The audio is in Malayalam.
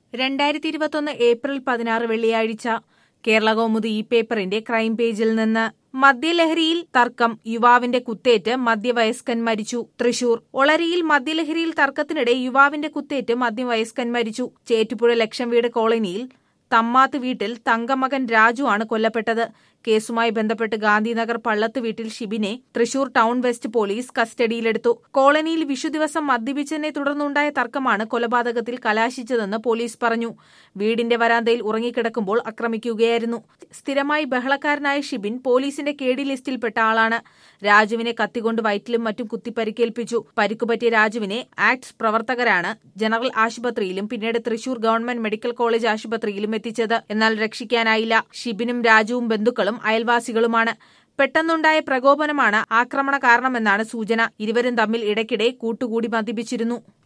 രണ്ടായിരത്തി ഇരുപത്തൊന്ന് ഏപ്രിൽ പതിനാറ് വെള്ളിയാഴ്ച കേരള കൗമുദി ഈ പേപ്പറിന്റെ ക്രൈം പേജിൽ നിന്ന് മദ്യലഹരിയിൽ തർക്കം യുവാവിന്റെ കുത്തേറ്റ് മധ്യവയസ്കൻ മരിച്ചു തൃശൂർ ഒളരിയിൽ മദ്യലഹരിയിൽ തർക്കത്തിനിടെ യുവാവിന്റെ കുത്തേറ്റ് മധ്യവയസ്കൻ മരിച്ചു ചേറ്റുപുഴ ലക്ഷം വീട് കോളനിയിൽ തമ്മാത്ത് വീട്ടിൽ തങ്കമകൻ രാജു ആണ് കൊല്ലപ്പെട്ടത് കേസുമായി ബന്ധപ്പെട്ട് ഗാന്ധിനഗർ പള്ളത്ത് വീട്ടിൽ ഷിബിനെ തൃശൂർ ടൗൺ വെസ്റ്റ് പോലീസ് കസ്റ്റഡിയിലെടുത്തു കോളനിയിൽ വിഷു ദിവസം മദ്യപിച്ചതിനെ തുടർന്നുണ്ടായ തർക്കമാണ് കൊലപാതകത്തിൽ കലാശിച്ചതെന്ന് പോലീസ് പറഞ്ഞു വീടിന്റെ വരാന്തയിൽ ഉറങ്ങിക്കിടക്കുമ്പോൾ ആക്രമിക്കുകയായിരുന്നു സ്ഥിരമായി ബഹളക്കാരനായ ഷിബിൻ പോലീസിന്റെ കേടി ലിസ്റ്റിൽപ്പെട്ട ആളാണ് രാജുവിനെ കത്തികൊണ്ട് വയറ്റിലും മറ്റും കുത്തിപ്പരിക്കേൽപ്പിച്ചു പരിക്കുപറ്റിയ രാജുവിനെ ആക്ട്സ് പ്രവർത്തകരാണ് ജനറൽ ആശുപത്രിയിലും പിന്നീട് തൃശൂർ ഗവൺമെന്റ് മെഡിക്കൽ കോളേജ് ആശുപത്രിയിലും എത്തിച്ചത് എന്നാൽ രക്ഷിക്കാനായില്ല ഷിബിനും രാജുവും ബന്ധുക്കളും അയൽവാസികളുമാണ് പെട്ടെന്നുണ്ടായ പ്രകോപനമാണ് ആക്രമണ കാരണമെന്നാണ് സൂചന ഇരുവരും തമ്മിൽ ഇടയ്ക്കിടെ കൂട്ടുകൂടി മദ്യപിച്ചിരുന്നു